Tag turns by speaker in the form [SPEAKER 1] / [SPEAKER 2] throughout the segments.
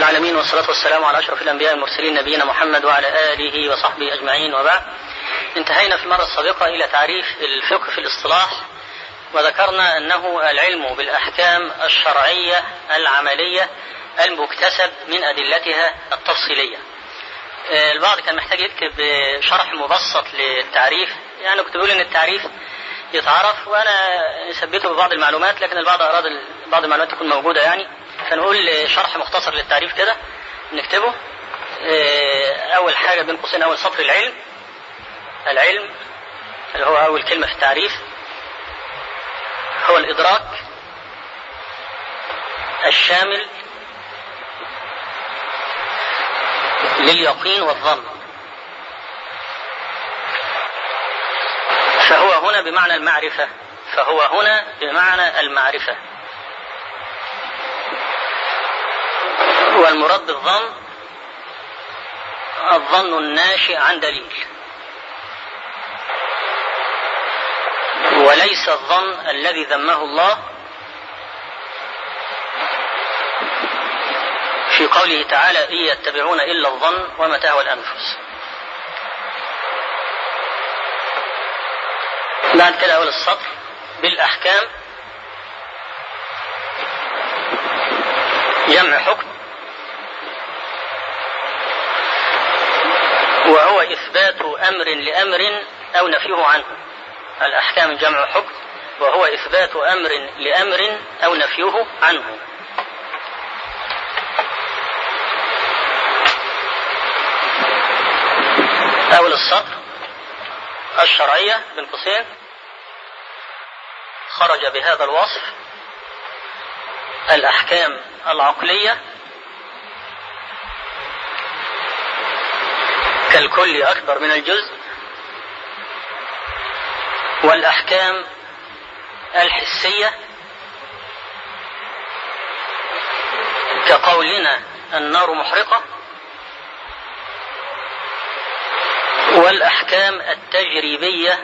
[SPEAKER 1] العالمين والصلاة والسلام على أشرف الأنبياء المرسلين نبينا محمد وعلى آله وصحبه أجمعين وبعد انتهينا في المرة السابقة إلى تعريف الفقه في الاصطلاح وذكرنا أنه العلم بالأحكام الشرعية العملية المكتسب من أدلتها التفصيلية البعض كان محتاج يكتب شرح مبسط للتعريف يعني كنت بقول ان التعريف يتعرف وانا اثبته ببعض المعلومات لكن البعض اراد بعض المعلومات تكون موجوده يعني فنقول شرح مختصر للتعريف كده نكتبه اول حاجه بين قوسين اول سطر العلم العلم اللي هو اول كلمه في التعريف هو الادراك الشامل لليقين والظن فهو هنا بمعنى المعرفة فهو هنا بمعنى المعرفة والمراد بالظن الظن الناشئ عن دليل وليس الظن الذي ذمه الله في قوله تعالى إن يتبعون إلا الظن وما تهوى الأنفس بعد كده أول السطر بالأحكام جمع حكم وهو إثبات أمر لأمر أو نفيه عنه الأحكام جمع حكم وهو إثبات أمر لأمر أو نفيه عنه أول السطر الشرعية بين قوسين خرج بهذا الوصف الأحكام العقلية كالكل أكبر من الجزء والأحكام الحسية كقولنا النار محرقة والأحكام التجريبية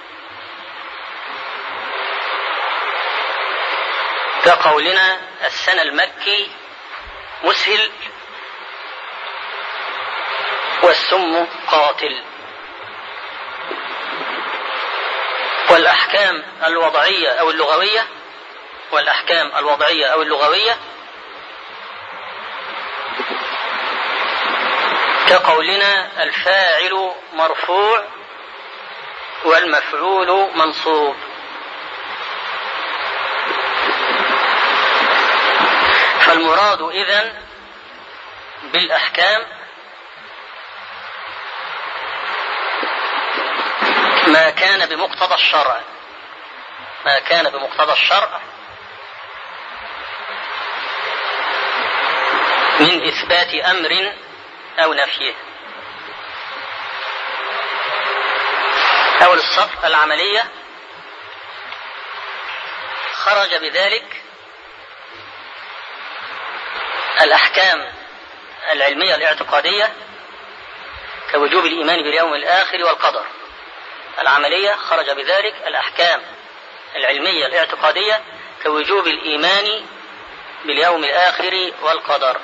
[SPEAKER 1] كقولنا السنة المكي مسهل والسم قاتل والأحكام الوضعية أو اللغوية والأحكام الوضعية أو اللغوية كقولنا الفاعل مرفوع والمفعول منصوب فالمراد إذن بالأحكام ما كان بمقتضى الشرع ما كان بمقتضى الشرع من إثبات أمر أو نفيه أول الصف العملية خرج بذلك الأحكام العلمية الاعتقادية كوجوب الإيمان باليوم الآخر والقدر العملية خرج بذلك الأحكام العلمية الاعتقادية كوجوب الإيمان باليوم الآخر والقدر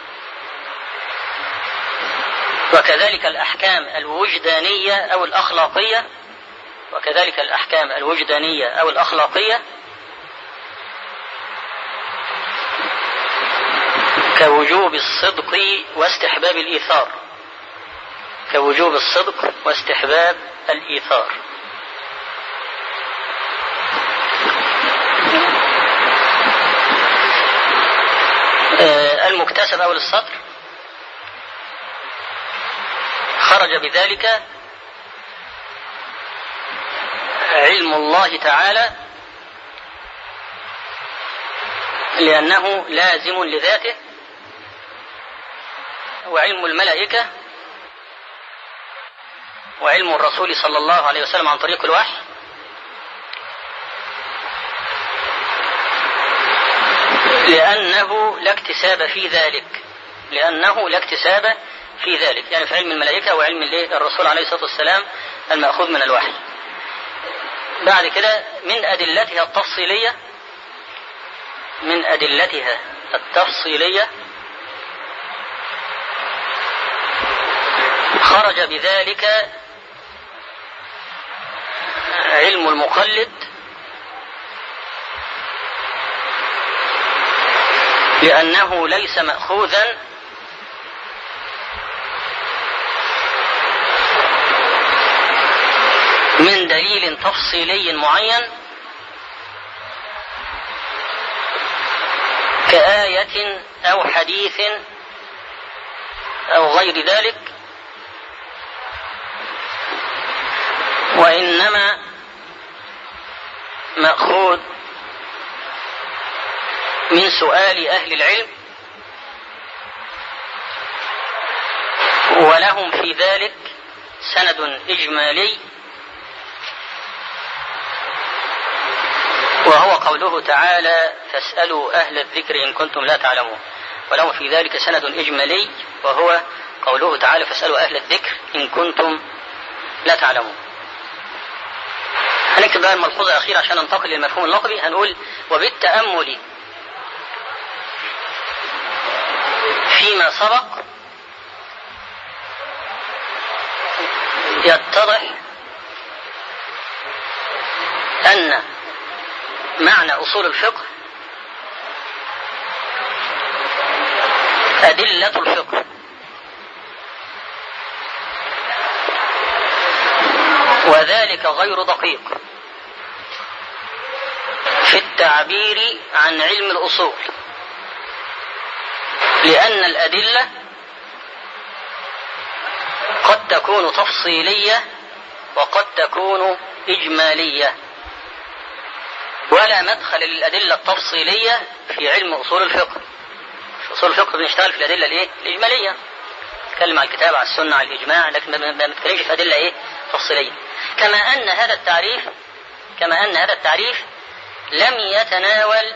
[SPEAKER 1] وكذلك الأحكام الوجدانية أو الأخلاقية وكذلك الأحكام الوجدانية أو الأخلاقية كوجوب الصدق واستحباب الإيثار كوجوب الصدق واستحباب الإيثار المكتسب أول السطر خرج بذلك علم الله تعالى لأنه لازم لذاته وعلم الملائكة وعلم الرسول صلى الله عليه وسلم عن طريق الوحي لأنه لا اكتساب في ذلك لأنه لا اكتساب في ذلك يعني في علم الملائكة وعلم الرسول عليه الصلاة والسلام المأخوذ من الوحي بعد كده من أدلتها التفصيلية من أدلتها التفصيلية خرج بذلك علم المقلد لأنه ليس مأخوذا من دليل تفصيلي معين كآية أو حديث أو غير ذلك وإنما مأخوذ من سؤال أهل العلم ولهم في ذلك سند إجمالي وهو قوله تعالى فاسألوا أهل الذكر إن كنتم لا تعلمون ولهم في ذلك سند إجمالي وهو قوله تعالى فاسألوا أهل الذكر إن كنتم لا تعلمون هنكتب بقى الملحوظة الأخيرة عشان ننتقل للمفهوم اللقبي هنقول وبالتأمل فيما سبق يتضح أن معنى أصول الفقه أدلة الفقه وذلك غير دقيق في التعبير عن علم الأصول لأن الأدلة قد تكون تفصيلية وقد تكون إجمالية ولا مدخل للأدلة التفصيلية في علم أصول الفقه في أصول الفقه بنشتغل في الأدلة الإيه؟ الإجمالية نتكلم على الكتاب على السنة على الإجماع لكن ما بنتكلمش في أدلة إيه؟ تفصيلية كما أن هذا التعريف كما أن هذا التعريف لم يتناول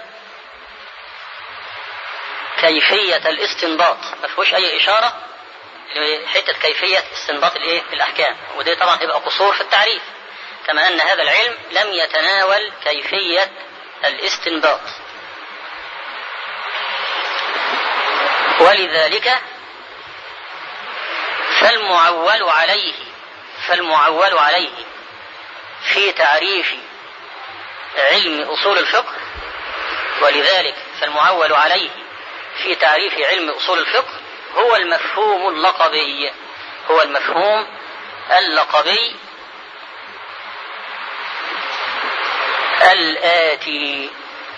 [SPEAKER 1] كيفية الاستنباط ما فيهوش أي إشارة لحتة كيفية استنباط الإيه؟ الأحكام ودي طبعا هيبقى قصور في التعريف كما أن هذا العلم لم يتناول كيفية الاستنباط ولذلك فالمعول عليه فالمعول عليه في تعريف علم أصول الفقه ولذلك فالمعول عليه في تعريف علم أصول الفقه هو المفهوم اللقبي هو المفهوم اللقبي الآتي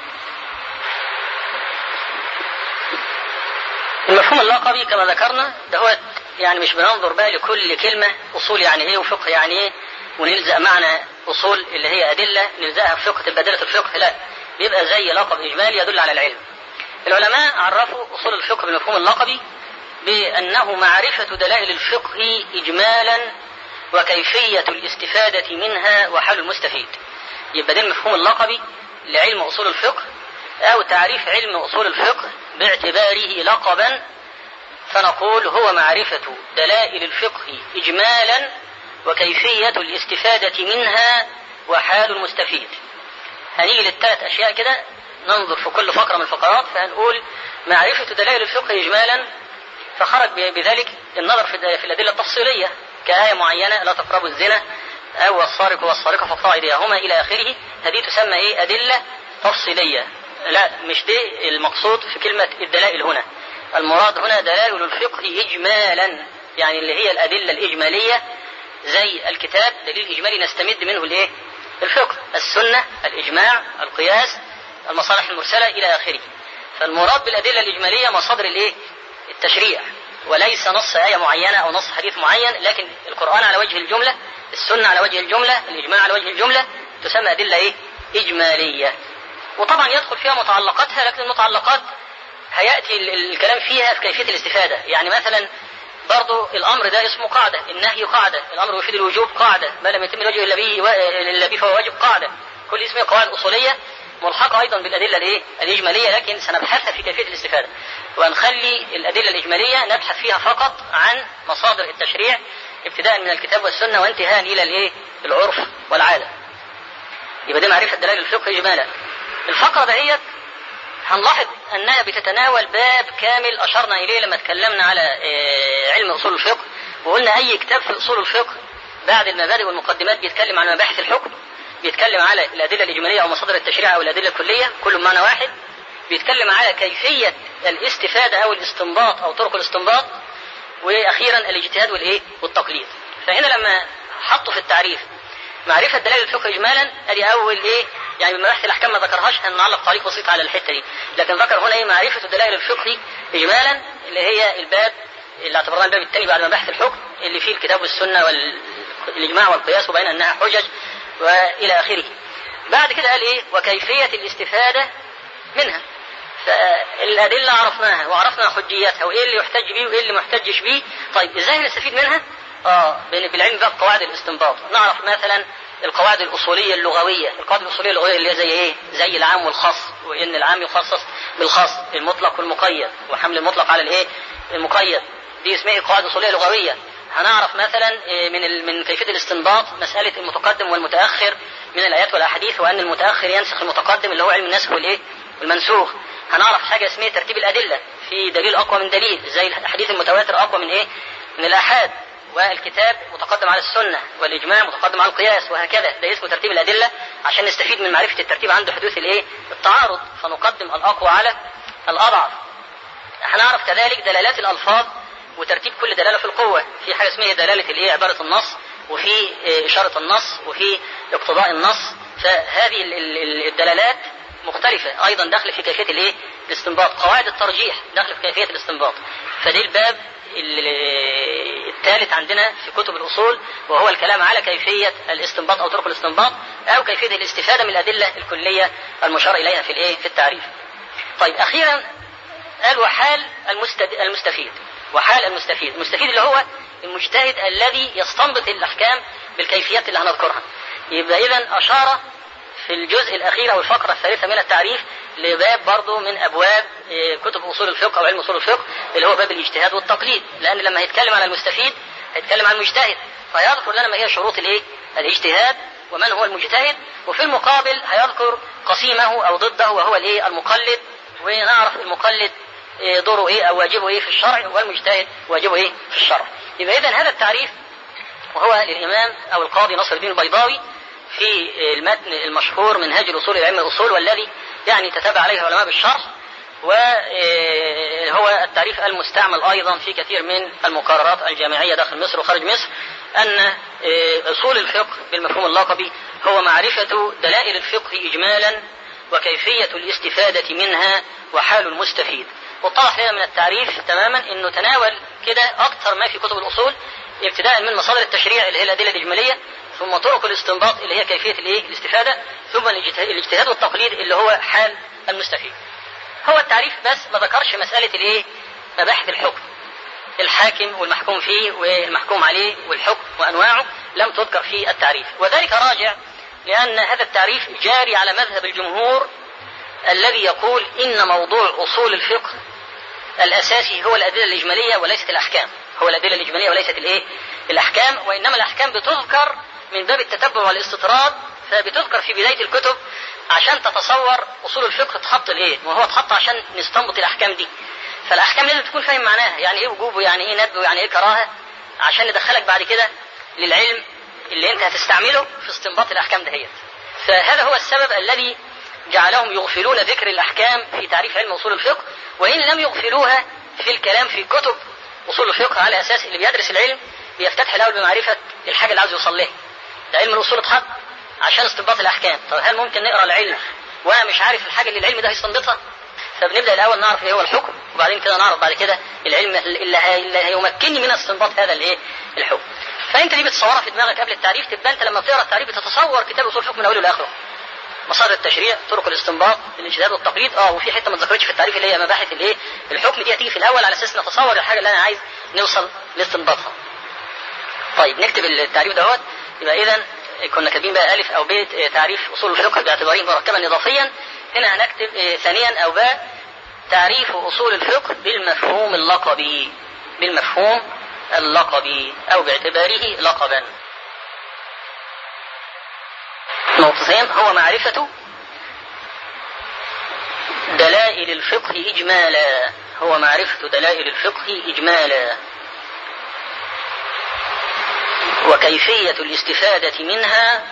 [SPEAKER 1] المفهوم اللقبي كما ذكرنا ده هو يعني مش بننظر بقى لكل كلمة أصول يعني إيه وفقه يعني إيه ونلزق معنى أصول اللي هي أدلة نلزقها في فقه تبقى أدلة الفقه لا بيبقى زي لقب إجمالي يدل على العلم العلماء عرفوا أصول الفقه بالمفهوم اللقبي بأنه معرفة دلائل الفقه إجمالا وكيفية الاستفادة منها وحل المستفيد يبقى ده المفهوم اللقبي لعلم أصول الفقه أو تعريف علم أصول الفقه باعتباره لقبا فنقول هو معرفة دلائل الفقه إجمالا وكيفية الاستفادة منها وحال المستفيد هنيجي للثلاث أشياء كده ننظر في كل فقرة من الفقرات فهنقول معرفة دلائل الفقه إجمالا فخرج بذلك النظر في الأدلة التفصيلية كآية معينة لا تقربوا الزنا أو والسارق والسارقة فاقطعوا أيديهما إلى آخره هذه تسمى إيه أدلة تفصيلية لا مش دي المقصود في كلمة الدلائل هنا المراد هنا دلائل الفقه إجمالا يعني اللي هي الأدلة الإجمالية زي الكتاب دليل إجمالي نستمد منه الإيه؟ الفقه السنة الإجماع القياس المصالح المرسلة إلى آخره فالمراد بالأدلة الإجمالية مصادر الإيه؟ التشريع وليس نص آية معينة أو نص حديث معين لكن القرآن على وجه الجملة السنة على وجه الجملة الإجماع على وجه الجملة تسمى أدلة إيه؟ إجمالية وطبعا يدخل فيها متعلقاتها لكن المتعلقات هيأتي الكلام فيها في كيفية الاستفادة يعني مثلا برضو الأمر ده اسمه قاعدة النهي قاعدة الأمر يفيد الوجوب قاعدة ما لم يتم الوجه إلا به إلا به فهو واجب قاعدة كل اسمه قواعد أصولية ملحقة أيضا بالأدلة الإيه؟ الإجمالية لكن سنبحثها في كيفية الاستفادة ونخلي الأدلة الإجمالية نبحث فيها فقط عن مصادر التشريع ابتداء من الكتاب والسنة وانتهاء إلى الإيه؟ العرف والعادة يبقى دي معرفة دلائل الفقه إجمالا الفقرة دهيت هنلاحظ أنها بتتناول باب كامل أشرنا إليه لما تكلمنا على علم أصول الفقه وقلنا أي كتاب في أصول الفقه بعد المبادئ والمقدمات بيتكلم عن مباحث الحكم بيتكلم على الأدلة الإجمالية أو مصادر التشريع أو الأدلة الكلية كل معنى واحد بيتكلم على كيفية الاستفادة أو الاستنباط أو طرق الاستنباط وأخيرا الاجتهاد والإيه والتقليد فهنا لما حطوا في التعريف معرفة دلائل الفقه إجمالا أدي أول إيه يعني من مباحث الأحكام ما ذكرهاش هنعلق تعليق بسيط على الحتة دي لكن ذكر هنا إيه معرفة دلائل الفقه إجمالا اللي هي الباب اللي اعتبرناه الباب الثاني بعد مباحث الحكم اللي فيه الكتاب والسنة والإجماع والقياس وبين أنها حجج وإلى آخره بعد كده قال إيه وكيفية الاستفادة منها فالأدلة عرفناها وعرفنا حجياتها وإيه اللي يحتج به وإيه اللي ما يحتجش به طيب إزاي نستفيد منها؟ آه بالعلم بقى قواعد الاستنباط نعرف مثلا القواعد الأصولية اللغوية القواعد الأصولية اللغوية اللي هي زي إيه؟ زي العام والخاص وإن العام يخصص بالخاص المطلق والمقيد وحمل المطلق على الإيه؟ المقيد دي اسمها قواعد أصولية لغوية هنعرف مثلا من من كيفية الاستنباط مسألة المتقدم والمتأخر من الآيات والأحاديث وأن المتأخر ينسخ المتقدم اللي هو علم النسخ والإيه؟ والمنسوخ هنعرف حاجة اسمها ترتيب الأدلة في دليل أقوى من دليل زي الحديث المتواتر أقوى من إيه؟ من الآحاد والكتاب متقدم على السنة والإجماع متقدم على القياس وهكذا ده اسمه ترتيب الأدلة عشان نستفيد من معرفة الترتيب عند حدوث الإيه؟ التعارض فنقدم الأقوى على الأضعف هنعرف كذلك دلالات الألفاظ وترتيب كل دلالة في القوة في حاجة اسمها دلالة الإيه؟ عبارة النص وفي إشارة النص وفي اقتضاء النص فهذه الدلالات مختلفة أيضا داخل في كيفية الإيه؟ الاستنباط قواعد الترجيح داخل في كيفية الاستنباط فدي الباب الثالث عندنا في كتب الأصول وهو الكلام على كيفية الاستنباط أو طرق الاستنباط أو كيفية الاستفادة من الأدلة الكلية المشار إليها في الإيه؟ في التعريف. طيب أخيرا قال وحال المستفيد وحال المستفيد المستفيد اللي هو المجتهد الذي يستنبط الأحكام بالكيفيات اللي هنذكرها يبقى إذا أشار في الجزء الأخير أو الفقرة الثالثة من التعريف لباب برضه من أبواب كتب أصول الفقه أو علم أصول الفقه اللي هو باب الاجتهاد والتقليد لأن لما هيتكلم عن المستفيد هيتكلم عن المجتهد فيذكر لنا ما هي شروط الإيه؟ الاجتهاد ومن هو المجتهد وفي المقابل هيذكر قسيمه أو ضده وهو الإيه؟ المقلد ونعرف المقلد دوره ايه او واجبه ايه في الشرع والمجتهد واجبه ايه في الشرع يبقى اذا هذا التعريف وهو للامام او القاضي نصر الدين البيضاوي في المتن المشهور منهاج الاصول الى علم الاصول والذي يعني تتابع عليه العلماء بالشرح وهو التعريف المستعمل ايضا في كثير من المقررات الجامعيه داخل مصر وخارج مصر ان اصول الفقه بالمفهوم اللقبي هو معرفه دلائل الفقه اجمالا وكيفيه الاستفاده منها وحال المستفيد واتضح لنا من التعريف تماما انه تناول كده اكثر ما في كتب الاصول ابتداء من مصادر التشريع اللي هي الادله الاجماليه ثم طرق الاستنباط اللي هي كيفيه الايه الاستفاده ثم الاجتهاد والتقليد اللي هو حال المستفيد هو التعريف بس ما ذكرش مساله الايه مباحث الحكم الحاكم والمحكوم فيه والمحكوم عليه والحكم وانواعه لم تذكر في التعريف وذلك راجع لان هذا التعريف جاري على مذهب الجمهور الذي يقول ان موضوع اصول الفقه الاساسي هو الادله الاجماليه وليست الاحكام هو الادله الاجماليه وليست الايه الاحكام وانما الاحكام بتذكر من باب التتبع والاستطراد فبتذكر في بدايه الكتب عشان تتصور اصول الفقه اتحط لايه وهو اتحط عشان نستنبط الاحكام دي فالاحكام لازم تكون فاهم معناها يعني ايه وجوب ويعني ايه ندب ويعني ايه كراهه عشان ندخلك بعد كده للعلم اللي انت هتستعمله في استنباط الاحكام دهيت فهذا هو السبب الذي جعلهم يغفلون ذكر الأحكام في تعريف علم أصول الفقه وإن لم يغفلوها في الكلام في كتب أصول الفقه على أساس اللي بيدرس العلم بيفتتح الأول بمعرفة الحاجة اللي عاوز يوصل لها ده علم الأصول اتحط عشان استنباط الأحكام طب هل ممكن نقرأ العلم وأنا مش عارف الحاجة اللي العلم ده هيستنبطها فبنبدأ الأول نعرف إيه هو الحكم وبعدين كده نعرف بعد كده العلم اللي, هي... اللي هيمكنني من استنباط هذا الإيه الحكم فأنت دي بتصورها في دماغك قبل التعريف تبقى أنت لما بتقرأ التعريف بتتصور كتاب أصول الفقه من أوله لآخره مصادر التشريع طرق الاستنباط الاجتهاد والتقليد اه وفي حته ما اتذكرتش في التعريف اللي هي مباحث الايه الحكم دي هتيجي في الاول على اساس نتصور الحاجه اللي انا عايز نوصل لاستنباطها طيب نكتب التعريف دوت يبقى اذا كنا كاتبين بقى الف او ب تعريف اصول الفقه باعتباره مركبا اضافيا هنا هنكتب اه ثانيا او باء تعريف اصول الفقه بالمفهوم اللقبي بالمفهوم اللقبي او باعتباره لقبا نقطتين هو معرفة دلائل الفقه إجمالا هو معرفة دلائل الفقه إجمالا وكيفية الاستفادة منها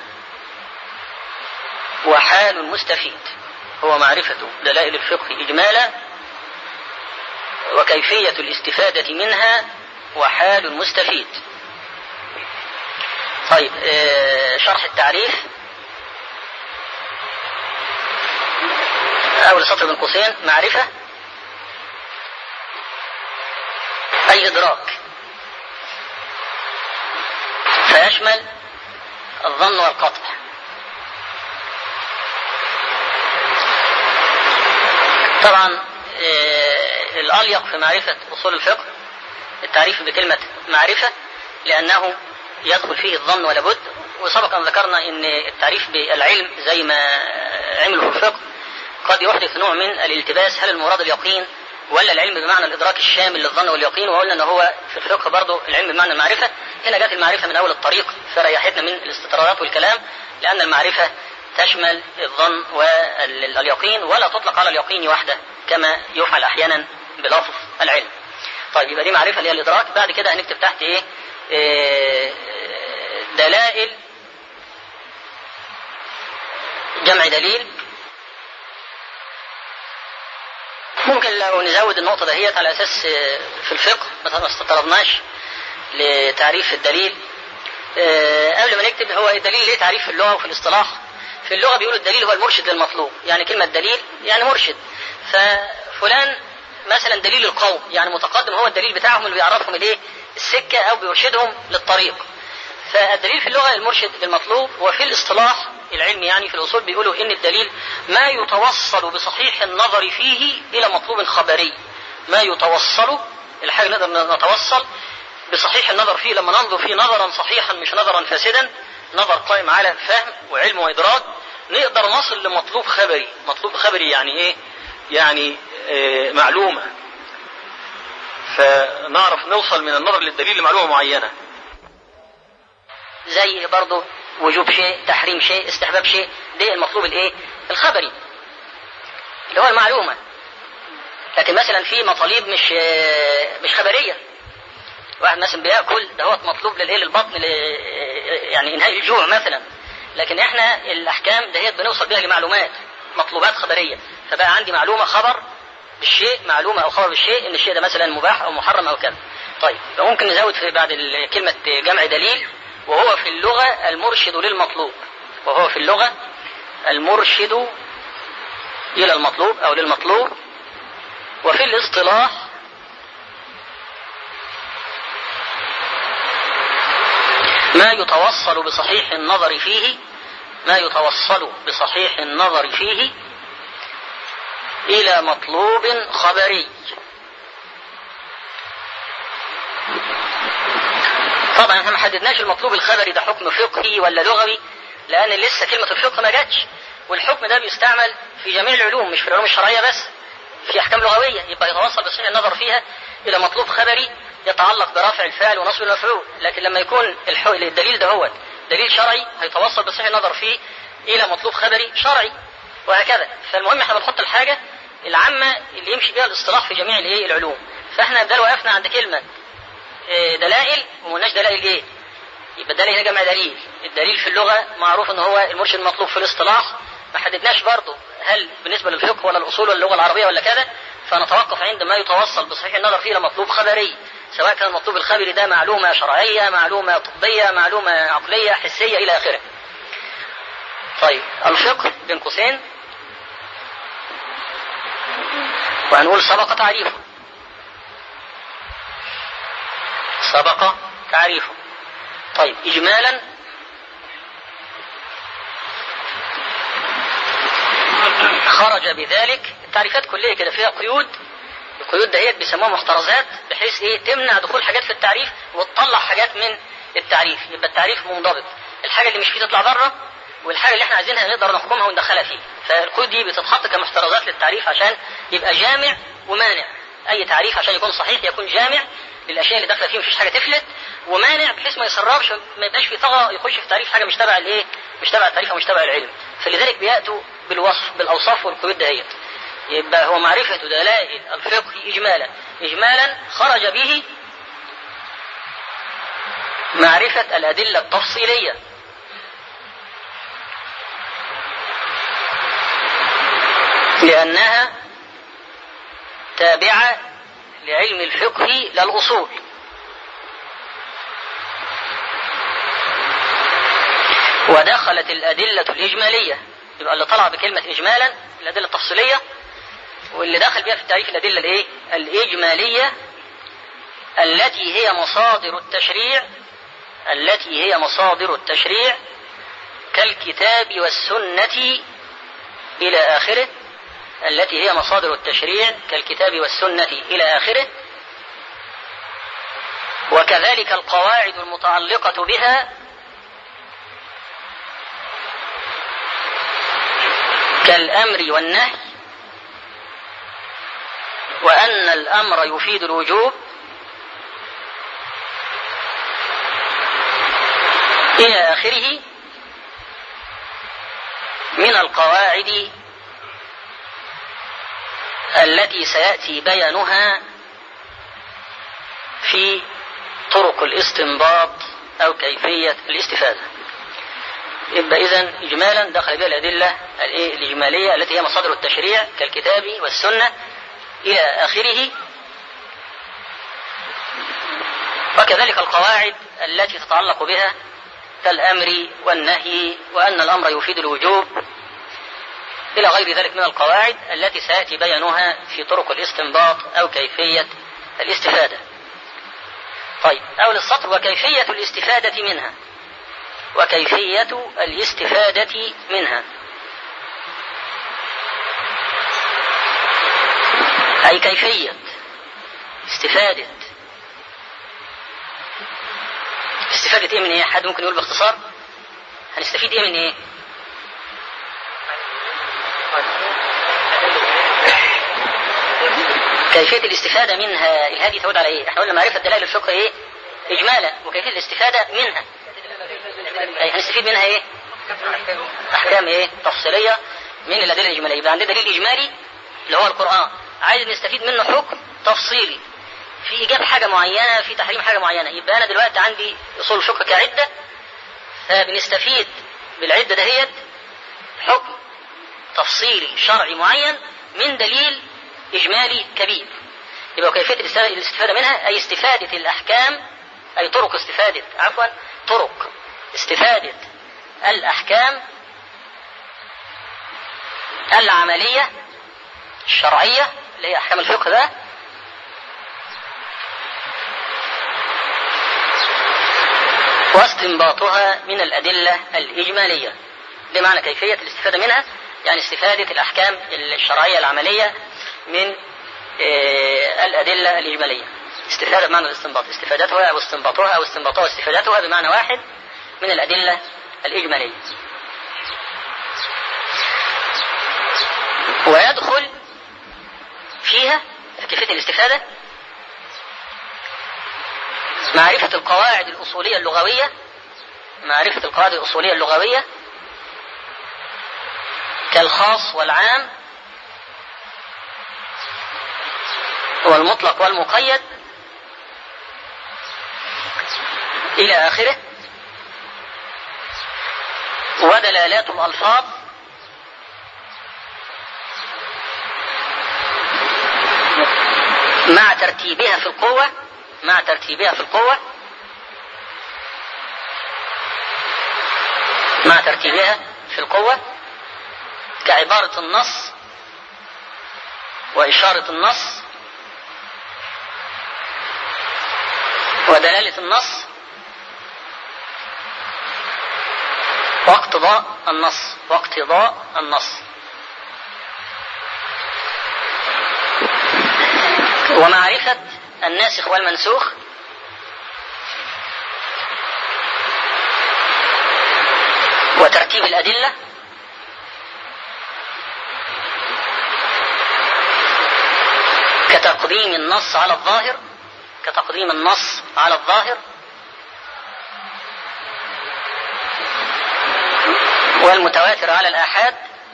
[SPEAKER 1] وحال المستفيد هو معرفة دلائل الفقه إجمالا وكيفية الاستفادة منها وحال المستفيد طيب آه، شرح التعريف أول سطر من قوسين معرفة أي إدراك فيشمل الظن والقطع طبعا آه، الأليق في معرفة أصول الفقه التعريف بكلمة معرفة لأنه يدخل فيه الظن ولا بد وسبق أن ذكرنا أن التعريف بالعلم زي ما عملوا في الفقه قد يحدث نوع من الالتباس هل المراد اليقين ولا العلم بمعنى الادراك الشامل للظن واليقين وقلنا ان هو في الفقه برضه العلم بمعنى المعرفه هنا جت المعرفه من اول الطريق فريحتنا من الاستطرادات والكلام لان المعرفه تشمل الظن واليقين ولا تطلق على اليقين وحده كما يفعل احيانا بلفظ العلم. طيب يبقى دي معرفه اللي هي الادراك بعد كده هنكتب تحت ايه؟ إيه دلائل جمع دليل ممكن لو نزود النقطة دهيت على أساس في الفقه مثلا ما استطردناش لتعريف الدليل قبل ما نكتب هو الدليل ليه تعريف في اللغة وفي الاصطلاح في اللغة بيقولوا الدليل هو المرشد للمطلوب يعني كلمة دليل يعني مرشد ففلان مثلا دليل القوم يعني متقدم هو الدليل بتاعهم اللي بيعرفهم الايه السكة أو بيرشدهم للطريق فالدليل في اللغة المرشد للمطلوب وفي الاصطلاح العلمي يعني في الأصول بيقولوا إن الدليل ما يتوصل بصحيح النظر فيه إلى مطلوب خبري ما يتوصل الحاجة نقدر نتوصل بصحيح النظر فيه لما ننظر فيه نظرا صحيحا مش نظرا فاسدا نظر قائم على فهم وعلم وإدراك نقدر نصل لمطلوب خبري مطلوب خبري يعني إيه يعني إيه معلومة فنعرف نوصل من النظر للدليل لمعلومة معينة زي برضه وجوب شيء تحريم شيء استحباب شيء ده المطلوب الايه الخبري اللي هو المعلومة لكن مثلا في مطالب مش مش خبرية واحد مثلا بياكل ده هو مطلوب للايه للبطن يعني انهاء الجوع مثلا لكن احنا الاحكام دهيت بنوصل بيها لمعلومات مطلوبات خبريه فبقى عندي معلومه خبر بالشيء معلومه او خبر بالشيء ان الشيء ده مثلا مباح او محرم او كذا طيب فممكن نزود في بعد كلمه جمع دليل وهو في اللغه المرشد للمطلوب وهو في اللغه المرشد الى المطلوب او للمطلوب وفي الاصطلاح ما يتوصل بصحيح النظر فيه ما يتوصل بصحيح النظر فيه إلى مطلوب خبري طبعا احنا ما حددناش المطلوب الخبري ده حكم فقهي ولا لغوي لأن لسه كلمة الفقه ما جاتش والحكم ده بيستعمل في جميع العلوم مش في العلوم الشرعية بس في أحكام لغوية يبقى يتوصل بصحيح النظر فيها إلى مطلوب خبري يتعلق برفع الفعل ونصب المفعول لكن لما يكون الدليل ده هو دليل شرعي هيتوصل بصحيح النظر فيه الى مطلوب خبري شرعي وهكذا فالمهم احنا بنحط الحاجه العامه اللي يمشي بها الاصطلاح في جميع الايه العلوم فاحنا ده وقفنا عند كلمه دلائل وما قلناش دلائل ايه يبقى الدليل هنا جمع دليل الدليل في اللغه معروف ان هو المرشد المطلوب في الاصطلاح ما حددناش برضه هل بالنسبه للفقه ولا الاصول ولا اللغه العربيه ولا كذا فنتوقف عند ما يتوصل بصحيح النظر فيه لمطلوب خبري سواء كان المطلوب الخبري ده معلومة شرعية معلومة طبية معلومة عقلية حسية إلى آخره طيب الفقه بين قوسين وهنقول سبق تعريفه سبق تعريفه طيب إجمالا خرج بذلك التعريفات كلها كده فيها قيود القيود دهيت بيسموها محترزات بحيث ايه تمنع دخول حاجات في التعريف وتطلع حاجات من التعريف يبقى التعريف منضبط الحاجه اللي مش فيه تطلع بره والحاجه اللي احنا عايزينها نقدر نحكمها وندخلها فيه فالقيود دي بتتحط كمحترزات للتعريف عشان يبقى جامع ومانع اي تعريف عشان يكون صحيح يكون جامع للاشياء اللي داخله فيه مفيش حاجه تفلت ومانع بحيث ما يسربش ما يبقاش في طغى يخش في تعريف حاجه مش تبع الايه مش تبع التعريف ومش تبع العلم فلذلك بياتوا بالوصف بالاوصاف والقيود دهيت يبقى هو معرفة دلائل الفقه إجمالا إجمالا خرج به معرفة الأدلة التفصيلية لأنها تابعة لعلم الفقه للأصول ودخلت الأدلة الإجمالية يبقى اللي طلع بكلمة إجمالا الأدلة التفصيلية واللي دخل بها في التعريف الأدلة الإيه؟ الإجمالية التي هي مصادر التشريع التي هي مصادر التشريع كالكتاب والسنة إلى آخره التي هي مصادر التشريع كالكتاب والسنة إلى آخره وكذلك القواعد المتعلقة بها كالأمر والنهي وأن الأمر يفيد الوجوب إلى آخره من القواعد التي سيأتي بيانها في طرق الاستنباط أو كيفية الاستفادة يبقى إذا إجمالا دخل بها الأدلة الإجمالية التي هي مصادر التشريع كالكتاب والسنة إلى آخره وكذلك القواعد التي تتعلق بها كالأمر والنهي وأن الأمر يفيد الوجوب إلى غير ذلك من القواعد التي سيأتي بيانها في طرق الاستنباط أو كيفية الاستفادة طيب أول السطر وكيفية الاستفادة منها وكيفية الاستفادة منها أي كيفية استفادة استفادة إيه من إيه؟ حد ممكن يقول باختصار؟ هنستفيد إيه من إيه؟ كيفية الاستفادة منها الهادي تعود على إيه؟ إحنا قلنا معرفة دلائل الفقه إيه؟ إجمالا وكيفية الاستفادة منها أي هنستفيد منها إيه؟ أحكام إيه؟ تفصيلية من الأدلة الإجمالية يبقى عندنا دليل إجمالي اللي هو القرآن عايز نستفيد منه حكم تفصيلي في إيجاب حاجة معينة في تحريم حاجة معينة يبقى أنا دلوقتي عندي أصول الفقه كعدة فبنستفيد بالعدة دهيت حكم تفصيلي شرعي معين من دليل إجمالي كبير يبقى كيفية الاستفادة منها أي استفادة الأحكام أي طرق استفادة عفوا طرق استفادة الأحكام العملية الشرعية اللي هي أحكام الفقه ده واستنباطها من الأدلة الإجمالية بمعنى كيفية الاستفادة منها يعني استفادة الأحكام الشرعية العملية من الأدلة الإجمالية استفادة بمعنى الاستنباط استفادتها أو استنباطها أو استنباطها واستفادتها بمعنى واحد من الأدلة الإجمالية ويدخل فيها في كيفية الاستفادة معرفة القواعد الأصولية اللغوية معرفة القواعد الأصولية اللغوية كالخاص والعام والمطلق والمقيد إلى آخره ودلالات الألفاظ مع ترتيبها في القوة مع ترتيبها في القوة مع ترتيبها في القوة كعبارة النص وإشارة النص ودلالة النص واقتضاء النص واقتضاء النص ومعرفة الناسخ والمنسوخ وترتيب الأدلة كتقديم النص على الظاهر كتقديم النص على الظاهر والمتواتر على الآحاد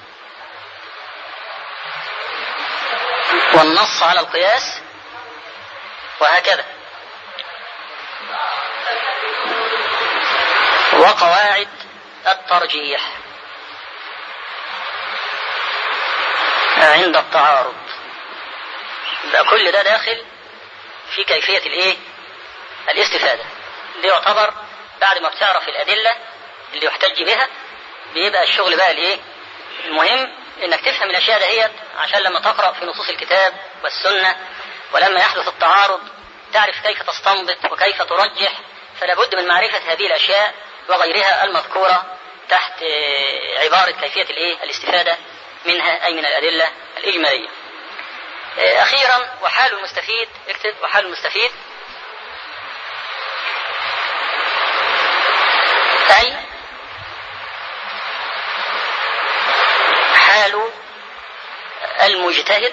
[SPEAKER 1] والنص على القياس وهكذا وقواعد الترجيح عند التعارض ده كل ده داخل في كيفية الايه الاستفادة دي يعتبر بعد ما بتعرف الأدلة اللي يحتج بها بيبقى الشغل بقى الايه المهم انك تفهم الاشياء دهيت عشان لما تقرأ في نصوص الكتاب والسنة ولما يحدث التعارض تعرف كيف تستنبط وكيف ترجح فلا بد من معرفة هذه الأشياء وغيرها المذكورة تحت عبارة كيفية الايه الاستفادة منها أي من الأدلة الإجمالية أخيرا وحال المستفيد اكتب وحال المستفيد أي حال المجتهد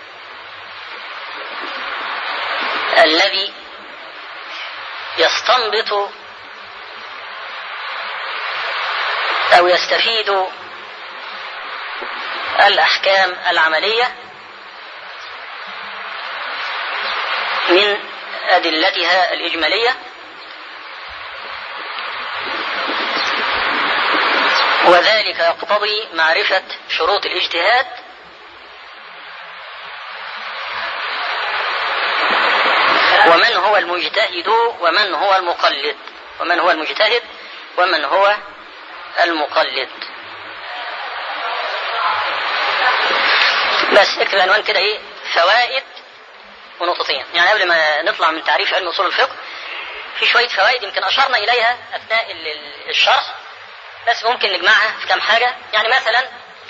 [SPEAKER 1] الذي يستنبط أو يستفيد الأحكام العملية من أدلتها الإجمالية وذلك يقتضي معرفة شروط الاجتهاد ومن هو المجتهد ومن هو المقلد ومن هو المجتهد ومن هو المقلد بس اكتب عنوان كده ايه فوائد ونقطتين يعني قبل ما نطلع من تعريف علم اصول الفقه في شويه فوائد يمكن اشرنا اليها اثناء الشرح بس ممكن نجمعها في كام حاجه يعني مثلا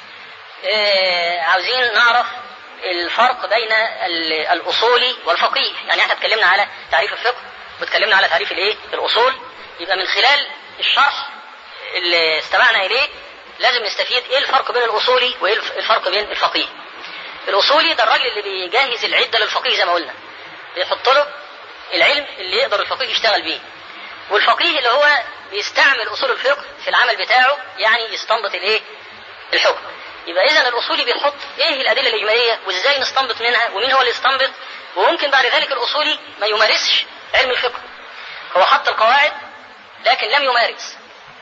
[SPEAKER 1] إيه عاوزين نعرف الفرق بين الاصولي والفقيه يعني احنا اتكلمنا على تعريف الفقه واتكلمنا على تعريف الايه الاصول يبقى من خلال الشرح اللي استمعنا اليه لازم نستفيد ايه الفرق بين الاصولي وايه الفرق بين الفقيه الاصولي ده الراجل اللي بيجهز العده للفقيه زي ما قلنا بيحط له العلم اللي يقدر الفقيه يشتغل بيه والفقيه اللي هو بيستعمل اصول الفقه في العمل بتاعه يعني يستنبط الايه الحكم يبقى اذا الاصولي بيحط ايه الادله الاجماليه وازاي نستنبط منها ومين هو اللي يستنبط وممكن بعد ذلك الاصولي ما يمارسش علم الفقه هو حط القواعد لكن لم يمارس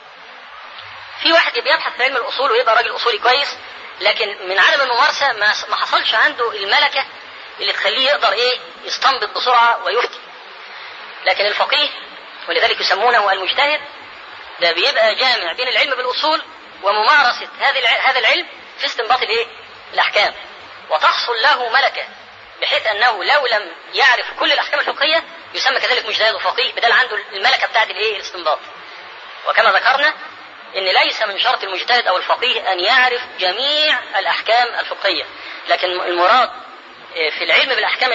[SPEAKER 1] في واحد بيبحث في علم الاصول ويبقى راجل اصولي كويس لكن من عدم الممارسه ما ما حصلش عنده الملكه اللي تخليه يقدر ايه يستنبط بسرعه ويفتي لكن الفقيه ولذلك يسمونه المجتهد ده بيبقى جامع بين العلم بالاصول وممارسه هذا هذا العلم في استنباط الايه الاحكام وتحصل له ملكه بحيث انه لو لم يعرف كل الاحكام الفقهيه يسمى كذلك مجتهد وفقيه بدل عنده الملكه بتاعت الايه الاستنباط وكما ذكرنا ان ليس من شرط المجتهد او الفقيه ان يعرف جميع الاحكام الفقهيه لكن المراد في العلم بالاحكام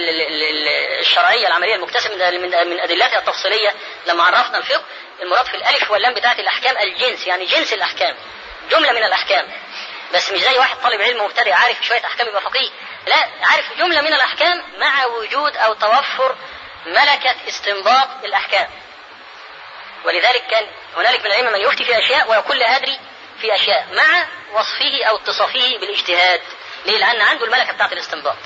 [SPEAKER 1] الشرعيه العمليه المكتسبه من ادلتها التفصيليه لما عرفنا الفقه المراد في الالف واللام بتاعت الاحكام الجنس يعني جنس الاحكام جمله من الاحكام بس مش زي واحد طالب علم مبتدئ عارف شويه احكام يبقى فقيه لا عارف جمله من الاحكام مع وجود او توفر ملكه استنباط الاحكام ولذلك كان هنالك من الائمه من يفتي في اشياء ويقول لا ادري في اشياء مع وصفه او اتصافه بالاجتهاد ليه؟ لان عنده الملكه بتاعت الاستنباط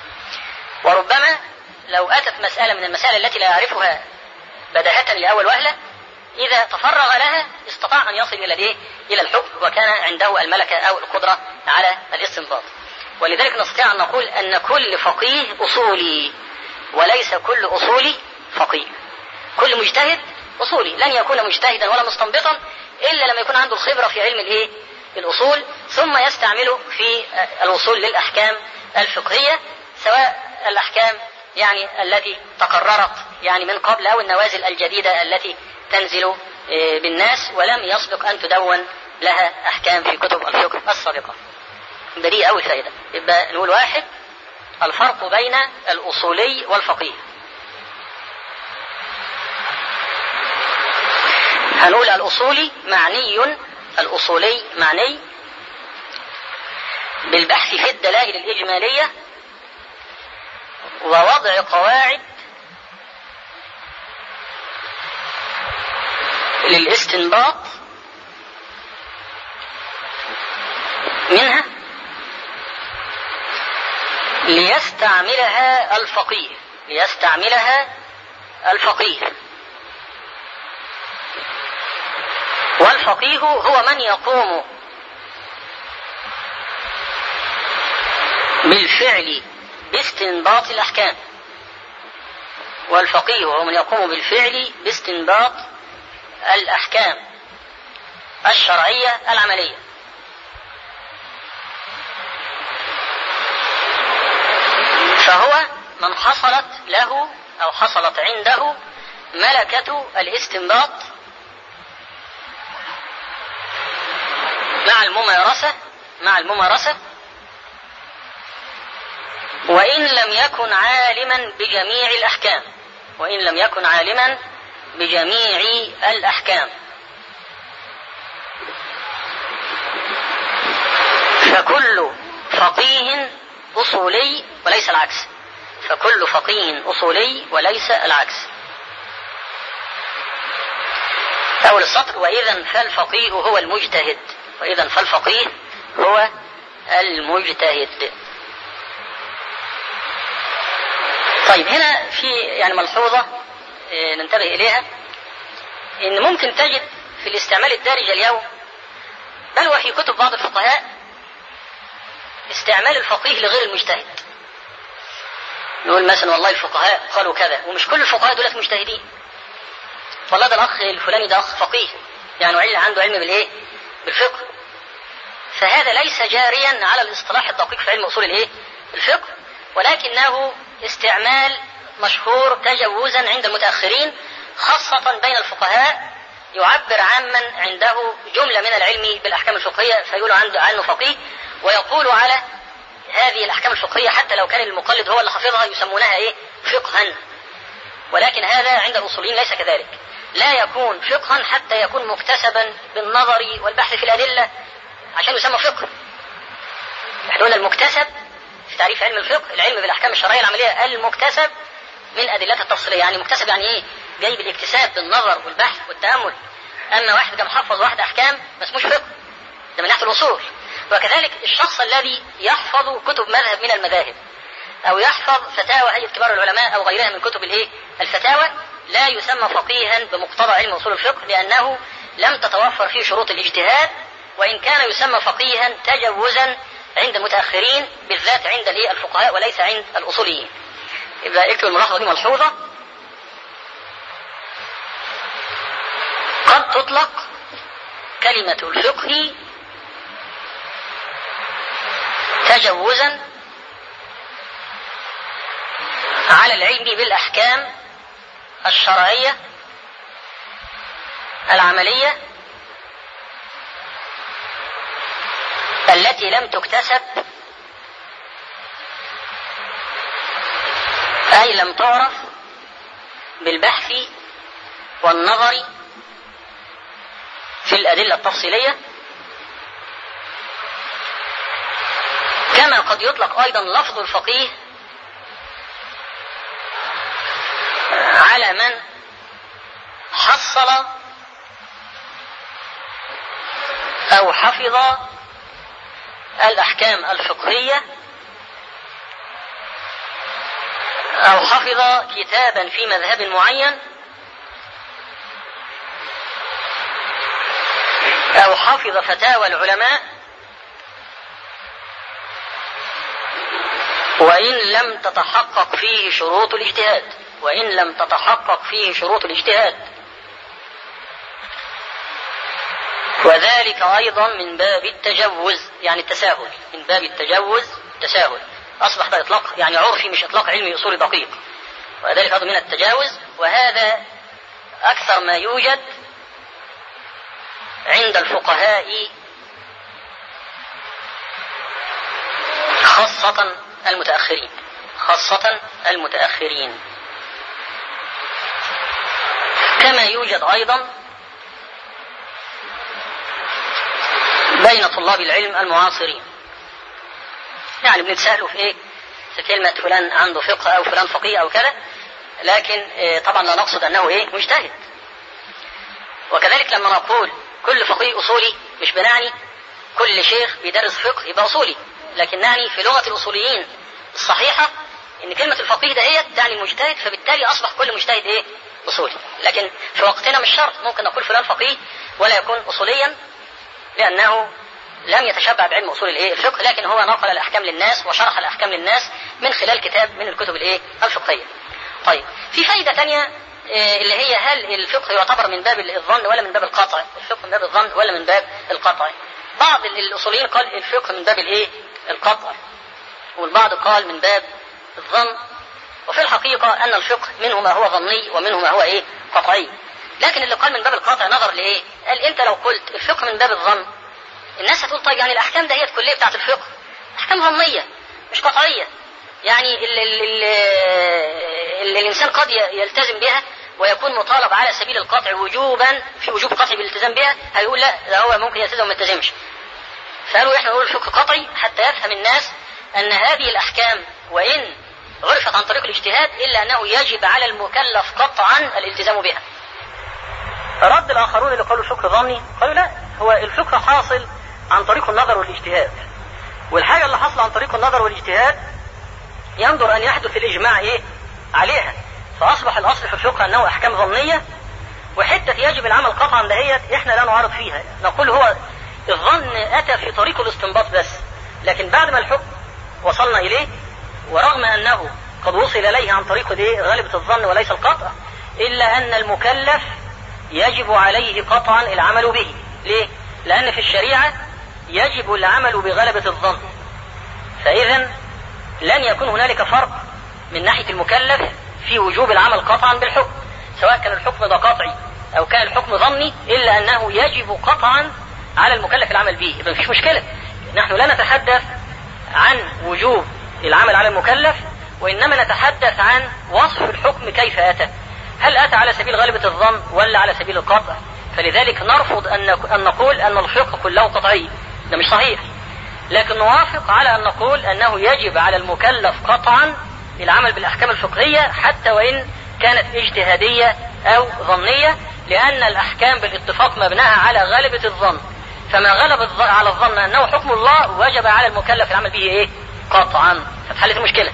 [SPEAKER 1] وربما لو اتت مساله من المسائل التي لا يعرفها بداهه لاول وهله اذا تفرغ لها استطاع ان يصل الى الايه؟ الى الحكم وكان عنده الملكه او القدره على الاستنباط ولذلك نستطيع ان نقول ان كل فقيه اصولي وليس كل اصولي فقيه كل مجتهد اصولي لن يكون مجتهدا ولا مستنبطا الا لما يكون عنده الخبره في علم الايه الاصول ثم يستعمله في الوصول للاحكام الفقهيه سواء الاحكام يعني التي تقررت يعني من قبل او النوازل الجديده التي تنزل بالناس ولم يسبق ان تدون لها احكام في كتب الفقه السابقه. ده دي اول فائده يبقى نقول واحد الفرق بين الاصولي والفقيه. هنقول الأصولي معني الأصولي معني بالبحث في الدلائل الإجمالية ووضع قواعد للاستنباط منها ليستعملها الفقيه ليستعملها الفقيه والفقيه هو من يقوم بالفعل باستنباط الأحكام والفقيه هو من يقوم بالفعل باستنباط الأحكام الشرعية العملية فهو من حصلت له أو حصلت عنده ملكة الاستنباط مع الممارسة مع الممارسة وإن لم يكن عالما بجميع الأحكام وإن لم يكن عالما بجميع الأحكام فكل فقيه أصولي وليس العكس فكل فقيه أصولي وليس العكس أول السطر وإذا فالفقيه هو المجتهد وإذا فالفقيه هو المجتهد طيب هنا في يعني ملحوظة ننتبه إليها إن ممكن تجد في الاستعمال الدارج اليوم بل وفي كتب بعض الفقهاء استعمال الفقيه لغير المجتهد نقول مثلا والله الفقهاء قالوا كذا ومش كل الفقهاء دولت مجتهدين والله ده الاخ الفلاني ده اخ فقيه يعني عنده علم بالايه بالفقه فهذا ليس جاريا على الاصطلاح الدقيق في علم اصول الايه الفقه ولكنه استعمال مشهور تجوزا عند المتاخرين خاصه بين الفقهاء يعبر عمن عنده جمله من العلم بالاحكام الفقهيه فيقول عنده عنه فقيه ويقول على هذه الاحكام الفقهيه حتى لو كان المقلد هو اللي حافظها يسمونها ايه فقها ولكن هذا عند الاصوليين ليس كذلك لا يكون فقها حتى يكون مكتسبا بالنظر والبحث في الادله عشان يسمى فقه احنا قلنا المكتسب في تعريف علم الفقه العلم بالاحكام الشرعيه العمليه المكتسب من ادلتها التفصيليه يعني مكتسب يعني ايه جاي بالاكتساب بالنظر والبحث والتامل اما واحد كان محفظ واحد احكام ما اسموش فقه ده من ناحيه الاصول وكذلك الشخص الذي يحفظ كتب مذهب من المذاهب او يحفظ فتاوى هيئه كبار العلماء او غيرها من كتب الايه الفتاوى لا يسمى فقيها بمقتضى علم اصول الفقه لانه لم تتوفر فيه شروط الاجتهاد وان كان يسمى فقيها تجوزا عند المتاخرين بالذات عند الفقهاء وليس عند الاصوليين. يبقى اكتب الملاحظه دي ملحوظه. قد تطلق كلمة الفقه تجوزا على العلم بالأحكام الشرعية العملية التي لم تكتسب أي لم تعرف بالبحث والنظر في الأدلة التفصيلية كما قد يطلق أيضا لفظ الفقيه على من حصل أو حفظ الأحكام الفقهية أو حفظ كتابا في مذهب معين أو حفظ فتاوى العلماء وإن لم تتحقق فيه شروط الاجتهاد وإن لم تتحقق فيه شروط الاجتهاد وذلك أيضا من باب التجوز يعني التساهل من باب التجوز التساهل أصبح ده إطلاق يعني عرفي مش إطلاق علمي أصولي دقيق وذلك أيضا من التجاوز وهذا أكثر ما يوجد عند الفقهاء خاصة المتأخرين خاصة المتأخرين كما يوجد أيضا بين طلاب العلم المعاصرين يعني بنتسألوا في ايه في كلمة فلان عنده فقه أو فلان فقيه أو كذا لكن طبعا لا نقصد أنه ايه مجتهد وكذلك لما نقول كل فقيه أصولي مش بنعني كل شيخ بيدرس فقه يبقى أصولي لكن نعني في لغة الأصوليين الصحيحة إن كلمة الفقيه دهيت تعني المجتهد فبالتالي أصبح كل مجتهد إيه؟ أصولي لكن في وقتنا مش شرط ممكن نقول فلان فقيه ولا يكون أصوليا لأنه لم يتشبع بعلم اصول الايه الفقه لكن هو نقل الاحكام للناس وشرح الاحكام للناس من خلال كتاب من الكتب الايه الفقهيه. طيب في فائده ثانيه اللي هي هل الفقه يعتبر من باب الظن ولا من باب القطع؟ الفقه من باب الظن ولا من باب القطع؟ بعض الاصوليين قال الفقه من باب الايه؟ القطع. والبعض قال من باب الظن وفي الحقيقه ان الفقه منه ما هو ظني ومنه ما هو ايه؟ قطعي. لكن اللي قال من باب القطع نظر لايه؟ قال انت لو قلت الفقه من باب الظن الناس هتقول طيب يعني الاحكام دهيت كليه بتاعت الفقه احكام ظنيه مش قطعيه يعني ال ال ال ال الانسان قد يلتزم بها ويكون مطالب على سبيل القطع وجوبا في وجوب قطعي بالالتزام بها هيقول لا ده هو ممكن يلتزم وما يلتزمش فقالوا احنا نقول الفقه قطعي حتى يفهم الناس ان هذه الاحكام وان عرفت عن طريق الاجتهاد الا انه يجب على المكلف قطعا الالتزام بها رد الاخرون اللي قالوا الفقه ظني قالوا لا هو الفقه حاصل عن طريق النظر والاجتهاد والحاجة اللي حصل عن طريق النظر والاجتهاد ينظر أن يحدث الإجماع إيه عليها فأصبح الأصل في الفقه أنه أحكام ظنية وحتة يجب العمل قطعا دهيت إحنا لا نعارض فيها نقول هو الظن أتى في طريق الاستنباط بس لكن بعد ما الحكم وصلنا إليه ورغم أنه قد وصل إليه عن طريق إيه غالبة الظن وليس القطع إلا أن المكلف يجب عليه قطعا العمل به ليه؟ لأن في الشريعة يجب العمل بغلبة الظن فإذا لن يكون هنالك فرق من ناحية المكلف في وجوب العمل قطعا بالحكم سواء كان الحكم ده قطعي أو كان الحكم ظني إلا أنه يجب قطعا على المكلف العمل به يبقى مفيش مشكلة نحن لا نتحدث عن وجوب العمل على المكلف وإنما نتحدث عن وصف الحكم كيف أتى هل أتى على سبيل غلبة الظن ولا على سبيل القطع فلذلك نرفض أن نقول أن الفقه كله قطعي ده مش صحيح لكن نوافق على أن نقول أنه يجب على المكلف قطعا العمل بالأحكام الفقهية حتى وإن كانت اجتهادية أو ظنية لأن الأحكام بالاتفاق مبناها على غالبة الظن فما غلب على الظن أنه حكم الله وجب على المكلف العمل به إيه؟ قطعا فتحلت المشكلة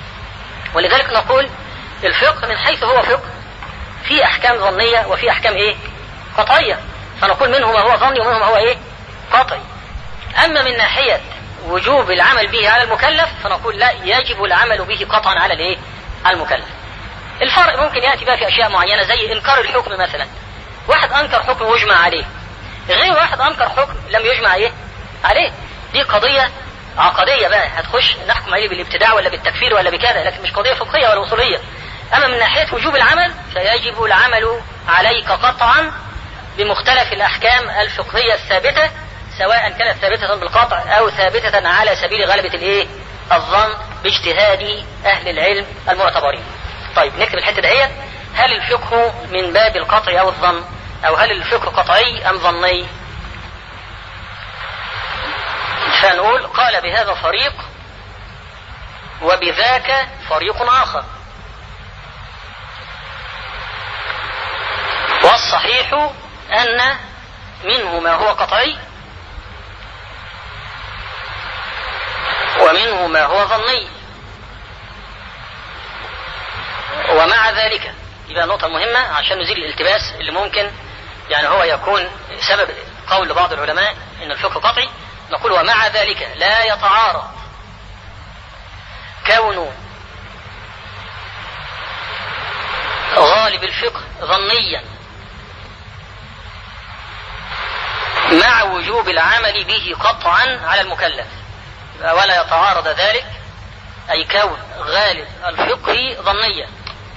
[SPEAKER 1] ولذلك نقول الفقه من حيث هو فقه في أحكام ظنية وفي أحكام إيه؟ قطعية فنقول منه ما هو ظني ومنه ما هو إيه؟ قطعي أما من ناحية وجوب العمل به على المكلف فنقول لا يجب العمل به قطعا على الايه؟ على المكلف. الفرق ممكن ياتي بقى في اشياء معينه زي انكار الحكم مثلا. واحد انكر حكم ويجمع عليه. غير واحد انكر حكم لم يجمع ايه؟ عليه. دي قضيه عقديه بقى هتخش نحكم عليه بالابتداع ولا بالتكفير ولا بكذا لكن مش قضيه فقهيه ولا اصوليه. اما من ناحيه وجوب العمل فيجب العمل عليك قطعا بمختلف الاحكام الفقهيه الثابته سواء كانت ثابتة بالقطع أو ثابتة على سبيل غلبة الإيه؟ الظن باجتهاد أهل العلم المعتبرين. طيب نكتب الحتة دهيت هل الفقه من باب القطع أو الظن؟ أو هل الفقه قطعي أم ظني؟ فنقول قال بهذا فريق وبذاك فريق آخر. والصحيح أن منه ما هو قطعي ومنه ما هو ظني ومع ذلك يبقى نقطة مهمة عشان نزيل الالتباس اللي ممكن يعني هو يكون سبب قول بعض العلماء ان الفقه قطعي نقول ومع ذلك لا يتعارض كون غالب الفقه ظنيا مع وجوب العمل به قطعا على المكلف ولا يتعارض ذلك أي كون غالب الفقه ظنيا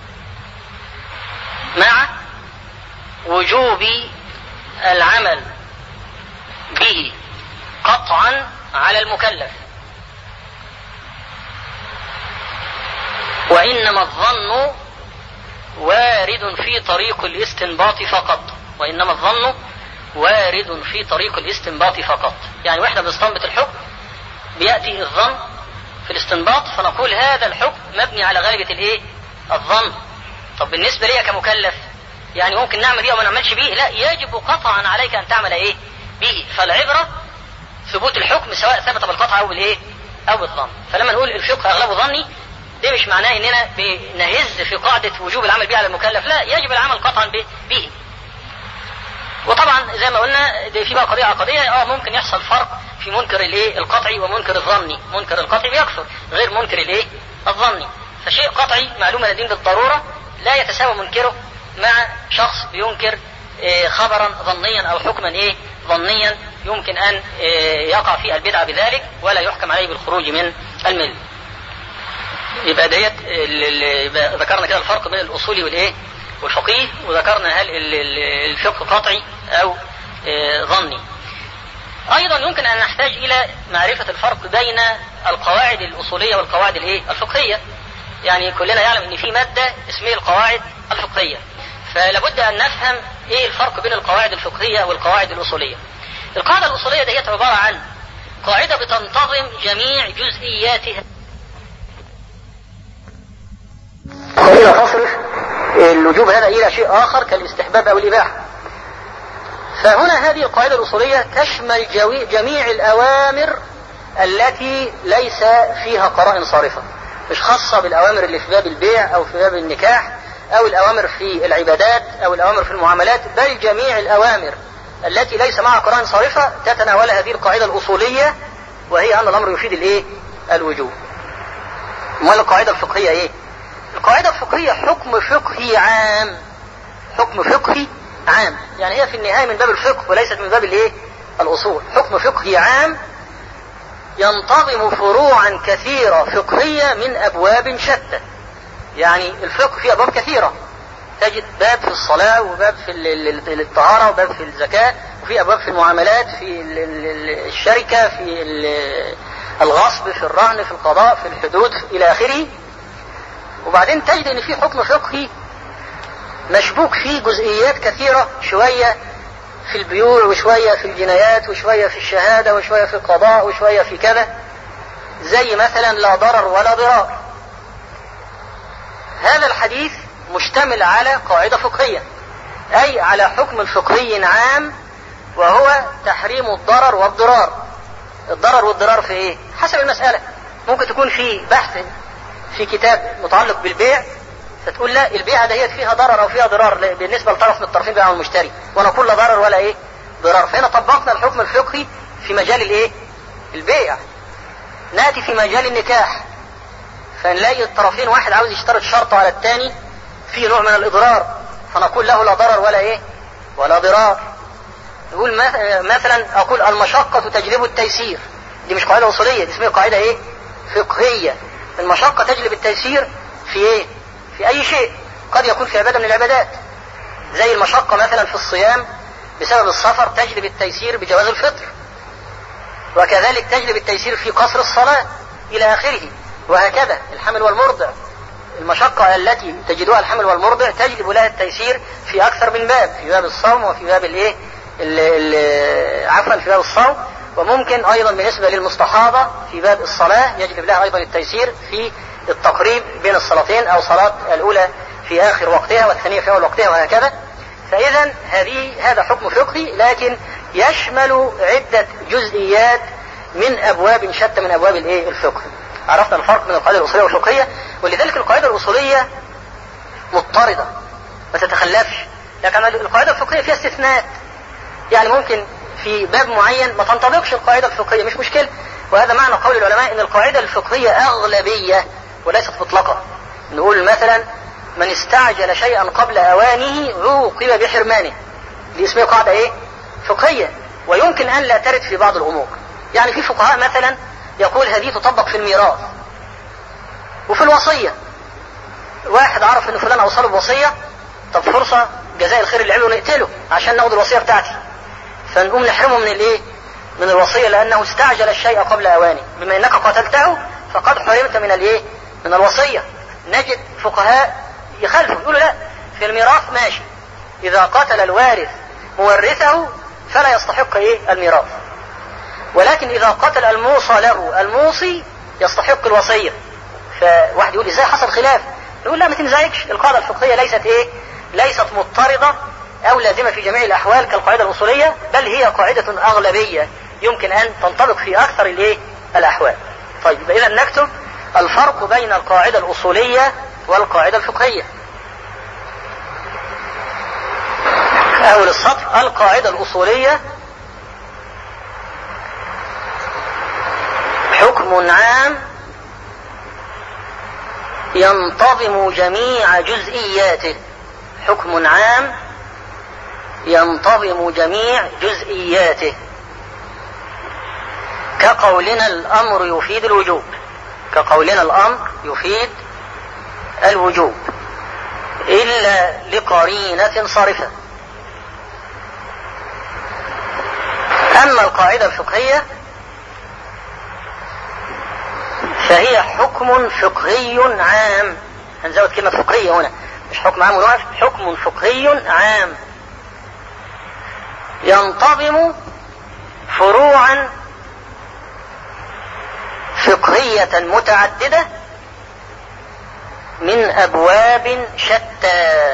[SPEAKER 1] مع وجوب العمل به قطعا على المكلف وإنما الظن وارد في طريق الاستنباط فقط وإنما الظن وارد في طريق الاستنباط فقط يعني واحنا بنستنبط الحكم بيأتي الظن في الاستنباط فنقول هذا الحكم مبني على غالبة الايه الظن طب بالنسبة لي كمكلف يعني ممكن نعمل بيه او ما نعملش بيه لا يجب قطعا عليك ان تعمل ايه به فالعبرة ثبوت الحكم سواء ثبت بالقطع او بالايه او بالظن فلما نقول الفقه اغلبه ظني ده مش معناه اننا بنهز في قاعدة وجوب العمل به على المكلف لا يجب العمل قطعا به وطبعا زي ما قلنا دي في بقى قضية عقدية اه ممكن يحصل فرق في منكر الايه القطعي ومنكر الظني منكر القطعي بيكثر غير منكر الايه الظني فشيء قطعي معلومة لدين بالضرورة لا يتساوى منكره مع شخص بينكر إيه خبرا ظنيا او حكما ايه ظنيا يمكن ان إيه يقع في البدعة بذلك ولا يحكم عليه بالخروج من المل يبقى ديت ذكرنا كده الفرق بين الاصولي والايه والفقيه وذكرنا هل الفقه قطعي او ظني ايضا يمكن ان نحتاج الى معرفة الفرق بين القواعد الاصولية والقواعد الايه الفقهية يعني كلنا يعلم ان في مادة اسمها القواعد الفقهية فلابد ان نفهم ايه الفرق بين القواعد الفقهية والقواعد الاصولية القاعدة الاصولية ديت عبارة عن قاعدة بتنتظم جميع جزئياتها وإلى تصرف اللجوب هذا إلى شيء آخر كالاستحباب أو الإباحة فهنا هذه القاعدة الأصولية تشمل جميع الأوامر التي ليس فيها قرائن صارفة مش خاصة بالأوامر اللي في باب البيع أو في باب النكاح أو الأوامر في العبادات أو الأوامر في المعاملات بل جميع الأوامر التي ليس معها قرائن صارفة تتناول هذه القاعدة الأصولية وهي أن الأمر يفيد الإيه؟ الوجوب. أمال القاعدة الفقهية إيه؟ القاعدة الفقهية حكم فقهي عام حكم فقهي عام يعني هي في النهاية من باب الفقه وليست من باب الايه الأصول حكم فقهي عام ينتظم فروعا كثيرة فقهية من أبواب شتى يعني الفقه فيه أبواب كثيرة تجد باب في الصلاة وباب في الطهارة وباب في الزكاة وفي أبواب في المعاملات في الشركة في الغصب في الرهن في القضاء في الحدود إلى آخره وبعدين تجد ان في حكم فقهي مشبوك فيه جزئيات كثيرة شوية في البيوع وشوية في الجنايات وشوية في الشهادة وشوية في القضاء وشوية في كذا زي مثلا لا ضرر ولا ضرار هذا الحديث مشتمل على قاعدة فقهية أي على حكم فقهي عام وهو تحريم الضرر والضرار الضرر والضرار في ايه حسب المسألة ممكن تكون في بحث في كتاب متعلق بالبيع فتقول لا البيعة دهيت فيها ضرر او فيها ضرار بالنسبة لطرف من الطرفين بيع المشتري ونقول لا ضرر ولا ايه ضرار فهنا طبقنا الحكم الفقهي في مجال الايه البيع ناتي في مجال النكاح فنلاقي الطرفين واحد عاوز يشترط شرطه على الثاني في نوع من الاضرار فنقول له لا ضرر ولا ايه ولا ضرار نقول مثلا اقول المشقة تجلب التيسير دي مش قاعدة اصولية دي اسمها قاعدة ايه فقهية المشقة تجلب التيسير في ايه في اي شيء قد يكون في عبادة من العبادات زي المشقة مثلا في الصيام بسبب السفر تجلب التيسير بجواز الفطر وكذلك تجلب التيسير في قصر الصلاة الى اخره وهكذا الحمل والمرضع المشقة التي تجدها الحمل والمرضع تجلب لها التيسير في اكثر من باب في باب الصوم وفي باب الايه عفوا في باب الصوم وممكن ايضا بالنسبة للمستحاضة في باب الصلاة يجلب لها ايضا التيسير في التقريب بين الصلاتين او صلاة الاولى في اخر وقتها والثانية في اول وقتها وهكذا فاذا هذه هذا حكم فقهي لكن يشمل عدة جزئيات من ابواب شتى من ابواب الايه الفقه عرفنا الفرق بين القاعدة الاصولية والفقهية ولذلك القاعدة الاصولية مضطردة ما تتخلفش لكن القاعدة الفقهية فيها استثناءات يعني ممكن في باب معين ما تنطبقش القاعدة الفقهية مش مشكلة وهذا معنى قول العلماء ان القاعدة الفقهية اغلبية وليست مطلقة نقول مثلا من استعجل شيئا قبل اوانه عوقب بحرمانه دي اسمها قاعدة ايه فقهية ويمكن ان لا ترد في بعض الامور يعني في فقهاء مثلا يقول هذه تطبق في الميراث وفي الوصية واحد عرف ان فلان اوصله بوصية طب فرصة جزاء الخير اللي عمله نقتله عشان ناخد الوصية بتاعتي فنقوم نحرمه من الايه من الوصية لانه استعجل الشيء قبل اوانه بما انك قتلته فقد حرمت من الايه من الوصية نجد فقهاء يخالفوا يقولوا لا في الميراث ماشي اذا قتل الوارث مورثه فلا يستحق ايه الميراث ولكن اذا قتل الموصى له الموصي يستحق الوصية فواحد يقول ازاي حصل خلاف نقول لا ما تنزعجش القاعدة الفقهية ليست ايه ليست مضطردة او لازمة في جميع الاحوال كالقاعدة الاصولية بل هي قاعدة اغلبية يمكن ان تنطبق في اكثر الايه الاحوال طيب اذا نكتب الفرق بين القاعدة الأصولية والقاعدة الفقهية أول السطر القاعدة الأصولية حكم عام ينتظم جميع جزئياته حكم عام ينتظم جميع جزئياته كقولنا الأمر يفيد الوجوب كقولنا الأمر يفيد الوجوب إلا لقرينة صارفة أما القاعدة الفقهية فهي حكم فقهي عام هنزود كلمة فقهية هنا مش حكم عام ونوقف حكم فقهي عام ينتظم فروعا فقهية متعددة من أبواب شتى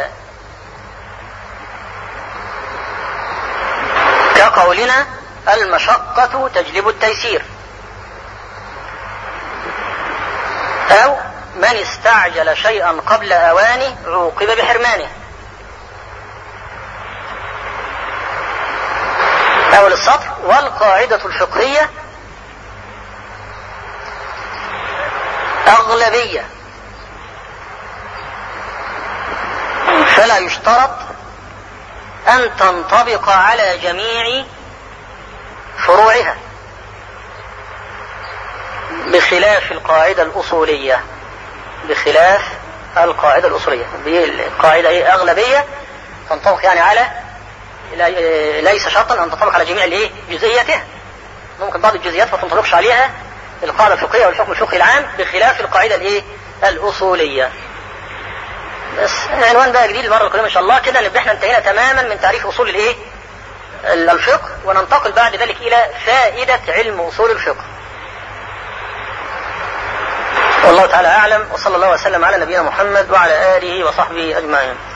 [SPEAKER 1] كقولنا المشقة تجلب التيسير أو من استعجل شيئا قبل أوانه عوقب بحرمانه أول السطر والقاعدة الفقهية أغلبية فلا يشترط أن تنطبق على جميع فروعها بخلاف القاعدة الأصولية بخلاف القاعدة الأصولية القاعدة هي أغلبية تنطبق يعني على ليس شرطا أن تنطبق على جميع الإيه جزئياتها ممكن بعض الجزئيات ما تنطبقش عليها القاعدة الفقهية والحكم الفقهي العام بخلاف القاعدة الإيه الأصولية بس عنوان بقى جديد المرة القادمة إن شاء الله كده نبقى احنا انتهينا تماما من تعريف أصول الإيه الفقه وننتقل بعد ذلك إلى فائدة علم أصول الفقه والله تعالى أعلم وصلى الله وسلم على نبينا محمد وعلى آله وصحبه أجمعين